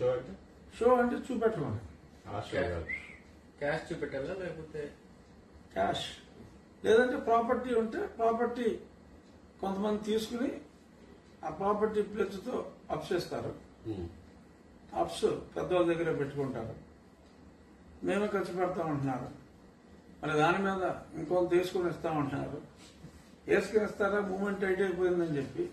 Show అంటే show అంటే చూపెట్టడం ఆ షో కాదు క్యాష్ చూపెట్టాలా లేకపోతే క్యాష్ లేదంటే ప్రాపర్టీ ఉంటే ప్రాపర్టీ కొంతమంది తీసుకుని ఆ ప్రాపర్టీ ప్లెచ్తో అప్స్ చేస్తారు ఉమ్. అప్స్ పెద్దవాళ్ళ దగ్గర పెట్టుకుంటారు మేమే ఖర్చు పెడతామంటున్నారు మరి దాని మీద ఇంకొంత తీసుకుని ఇస్తామంటున్నారు వేసుకుని ఇస్తారా మూమెంట్ టైట్ అయిపోయిందని చెప్పి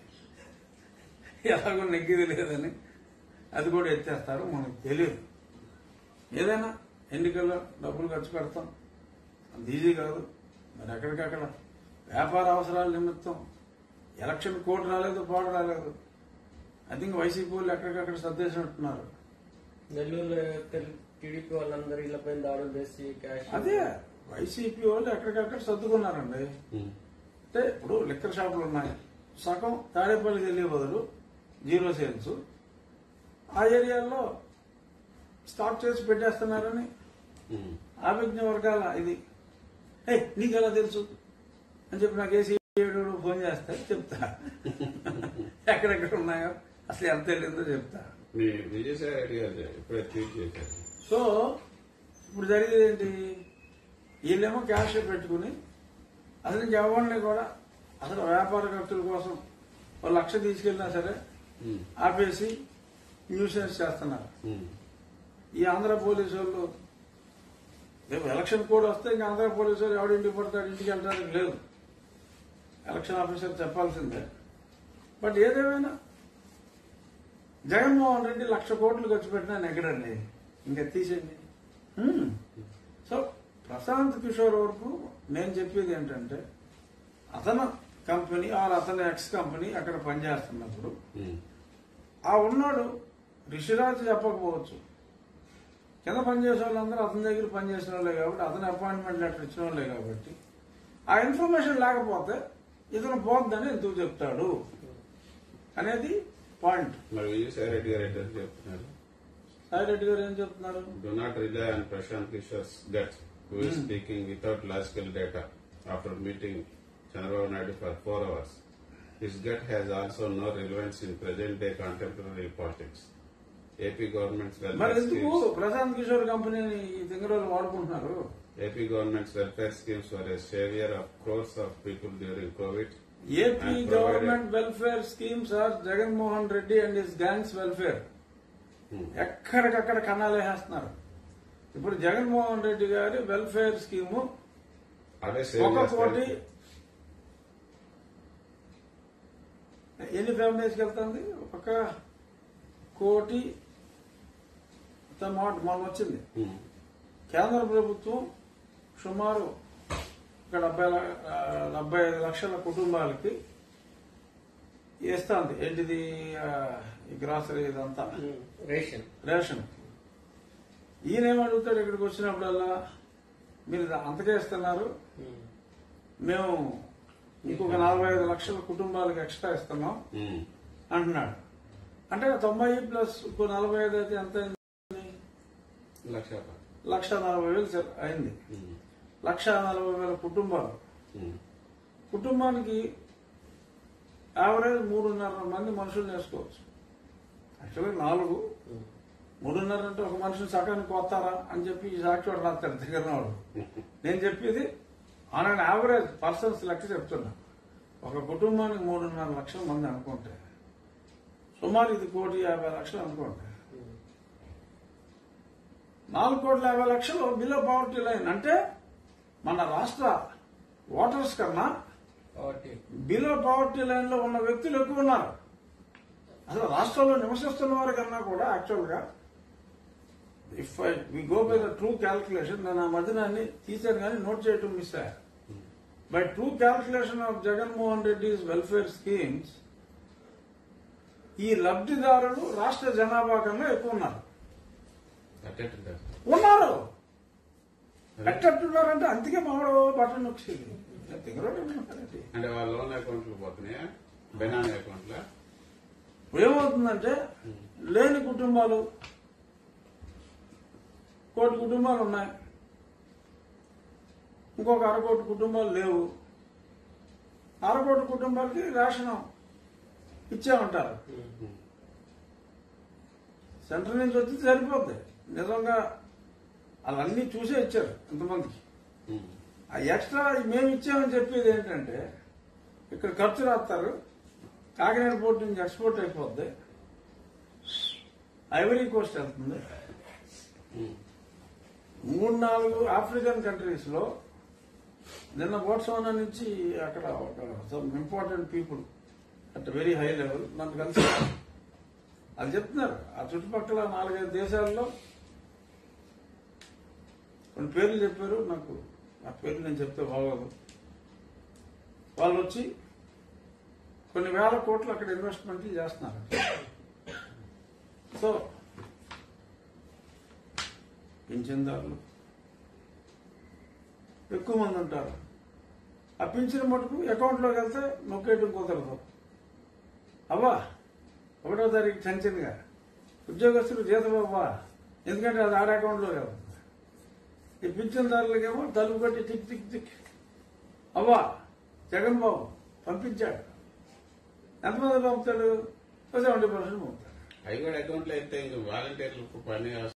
ఎలాగో నెగ్గిది లేదని అది కూడా ఎత్తేస్తారు మనకు తెలియదు ఏదైనా ఎన్నికల్లో డబ్బులు ఖర్చు పెడతాం అంత ఈజీ కాదు మరి ఎక్కడికక్కడ వ్యాపార అవసరాల నిమిత్తం ఎలక్షన్ కోడ్ రాలేదు పాడు రాలేదు ఐ థింక్ వైసీపీ వాళ్ళు ఎక్కడికక్కడ సర్దేసినట్టున్నారు నెల్లూరులో టీడీపీ వాళ్ళందరూ ఇళ్ల పైన దాడులు చేసి క్యాష్ అదే వైసీపీ వాళ్ళు ఎక్కడికక్కడ సర్దుకున్నారండి ఉమ్. అంటే ఇప్పుడు లిక్కర్ షాపులు ఉన్నాయి సగం తాడేపల్లికి వెళ్ళే బదులు జీరో సేల్స్ ఆ ఏరియాల్లో స్టాక్ చేసి పెట్టేస్తున్నారని ఉమ్. ఆభిజ్ఞ వర్గాల ఇది ఏ నీకు ఎలా తెలుసు అని చెప్పి నాకు ఏసీ ఫోన్ చేస్తే చెప్తా ఎక్కడెక్కడ ఉన్నాయో అసలు ఎంత తెలియదో చెప్తా మీ విజయసాయి రెడ్డి గారు ఇప్పుడే ట్వీట్ చేశారు సో ఇప్పుడు జరిగేది ఏంటి వీళ్ళేమో క్యాష్ పెట్టుకుని అసలు ఇంకెవరిని కూడా అసలు వ్యాపార ఖర్చుల కోసం ఒక లక్ష తీసుకెళ్ళినా సరే ఉమ్. ఆపేసి న్యూసెన్స్ చేస్తున్నారు ఉమ్. ఈ ఆంధ్ర పోలీసు వాళ్ళు రేపు ఎలక్షన్ కోడ్ వస్తే ఇంకా ఆంధ్ర పోలీసు వాళ్ళు ఎవడి ఇంటికి పడతాడు ఇంటికి వెళ్ళడానికి లేదు ఎలక్షన్ ఆఫీసర్ చెప్పాల్సిందే బట్ ఏదేమైనా జగన్మోహన్ రెడ్డి లక్ష కోట్లు ఖర్చు పెట్టినా నెగ్గడండి ఇంకా తీసేయండి హ్మ్. సో ప్రశాంత్ కిషోర్ వరకు నేను చెప్పేది ఏంటంటే అతను కంపెనీ ఆర్ అతని ఎక్స్ కంపెనీ అక్కడ పనిచేస్తున్నప్పుడు ఉమ్. ఆ ఉన్నాడు రిషిరాజ్ చెప్పకపోవచ్చు కింద పనిచేసే వాళ్ళందరూ అతని దగ్గర పనిచేసిన వాళ్ళే కాబట్టి అతని అపాయింట్మెంట్ లెటర్ ఇచ్చిన వాళ్ళే కాబట్టి ఆ ఇన్ఫర్మేషన్ లేకపోతే ఇతను పోద్దని ఎందుకు చెప్తాడు అనేది పాయింట్ మరి విజయసాయి రెడ్డి గారు ఎట్లా చెప్తున్నారు సాయి రెడ్డి గారు ఏం చెప్తున్నారు Do not rely on Prashant Kishore's gut, who is speaking without logical data after meeting Chandrababu Naidu for four hours. His gut has also no relevance in present-day contemporary politics. AP government's మరి welfare ఎందుకు schemes, Prashanth Kishore కంపెనీని ఈ తింగరోళ్ళు వాడుకుంటున్నారు AP government's welfare schemes were a savior of crores of people during COVID. AP And government welfare schemes or Jaganmohan Reddy and his gangs welfare Hmm. ఎక్కడికక్కడ కన్నాలు వేసేస్తున్నారు ఇప్పుడు జగన్మోహన్ రెడ్డి గారి వెల్ఫేర్ స్కీము అదే ఒక సేవ్ కోటి ఎన్ని ఫ్యామిలీస్కి వెళ్తుంది ఒక కోటి మాట మొన్న వచ్చింది కేంద్ర ప్రభుత్వం సుమారు ఒక డెబ్బై ల- ఆ, డెబ్బై ఐదు లక్షల కుటుంబాలకి ఇస్తుంది ఏంటిది ఆ, ఈ గ్రాసరీ ఇదంతా రేషన్ రేషన్ ఈయన ఏమడుగుతాడు ఇక్కడికి వచ్చినప్పుడల్లా మీరు అంతకే ఇస్తున్నారు మేము ఇంకొక నలభై ఐదు లక్షల కుటుంబాలకు ఎక్స్ట్రా ఇస్తున్నాం అంటున్నాడు అంటే తొంభై ప్లస్ ఇంకో నలభై ఐదు అయితే ఎంత అయింది లక్ష లక్ష నలభై వేలు సరి- అయింది లక్ష నలభై వేల కుటుంబాలు కుటుంబానికి యావరేజ్ మూడున్నర మంది మనుషులు వేసుకోవచ్చు యాక్చువల్గా నాలుగు మూడున్నర అంటే ఒక మనిషిని సగానికి వస్తారా అని చెప్పి ఈ సాక్షి వాడు రాస్తాడు దగ్గర వాడు నేను చెప్పేది ఆన్ అండ్ యావరేజ్ పర్సన్స్ లెక్క చెప్తున్నా ఒక కుటుంబానికి మూడున్నర లక్షల మంది అనుకుంటే సుమారు ఇది కోటి యాభై లక్షలు అనుకోండి నాలుగు కోట్ల యాభై లక్షలు బిలో పవర్టీ లైన్ అంటే మన రాష్ట్ర ఓటర్స్ కన్నా కాబట్టి బిలో పవర్టీ లైన్ లో ఉన్న వ్యక్తులు ఎక్కువ ఉన్నారు అసలు రాష్ట్రంలో నివసిస్తున్న వారి కన్నా కూడా యాక్చువల్ గా if I we go by the true calculation నేను ఆ మధ్యన అన్ని తీశాను కానీ నోట్ చేయటం మిస్ అయ్యా by true calculation of Jaganmohan Reddy's welfare schemes ఈ లబ్ధిదారులు రాష్ట్ర జనాభా కన్నా ఎక్కువ ఉన్నారు అట్టేట్టుంటారు ఉన్నారు ఎట్టట్టున్నారంటే అందుకే మామూలు బటన్ నొక్కేది తింగరోడు ఉన్నారండి అంటే వాళ్ళ లోన్ అకౌంట్లు పోతున్నాయా బెనామీ అకౌంట్లా ఏమవుతుందంటే లేని కుటుంబాలు కోటి కుటుంబాలు ఉన్నాయి ఇంకొక అరకోటి కుటుంబాలు లేవు అరకోటి కుటుంబాలకి రేషన్ ఇచ్చే ఉంటారు సెంటర్ నుంచి వచ్చి సరిపోద్ది నిజంగా అవన్నీ చూసే ఇచ్చారు ఇంతమందికి ఉమ్. ఆ ఎక్స్ట్రా మేము ఇచ్చామని చెప్పేది ఏంటంటే ఇక్కడ ఖర్చు రాస్తారు కాకినాడ పోర్ట్ నుంచి ఎక్స్పోర్ట్ అయిపోద్ది ఐవరీ కోస్ట్ వెళ్తుంది ఉమ్. మూడు నాలుగు ఆఫ్రికన్ కంట్రీస్ లో నిన్న బోట్సోనా నుంచి అక్కడ ఒక some important people at very high level నన్ను కలిసి అది చెప్తున్నారు ఆ చుట్టుపక్కల నాలుగైదు దేశాల్లో కొన్ని పేర్లు చెప్పారు నాకు ఆ పేర్లు నేను చెప్తే బాగోదు వాళ్ళు వచ్చి కొన్ని వేల కోట్లు అక్కడ ఇన్వెస్ట్మెంట్లు చేస్తున్నారు సో పింఛన్దారులు ఎక్కువ మంది ఉంటారు ఆ పింఛన్ మటుకు అకౌంట్లోకి వెళ్తే నొక్కేయడం కుదరదు అవ్వా ఒకటో తారీఖు టెన్షన్గా ఉద్యోగస్తులు జీతం అవ్వా ఎందుకంటే అది ఆడ అకౌంట్లో వెళ్తుంది ఈ పింఛన్దారులకేమో తలుపు కట్టి టిక్ టిక్ టిక్ అవ్వా జగన్ బాబు పంపించాడు ఎంతమంది పంపుతాడు సెవెంటీ పర్సెంట్ పంపుతాడు అవి కూడా అకౌంట్లో అయితే ఇంకా వాలంటీర్లకు పని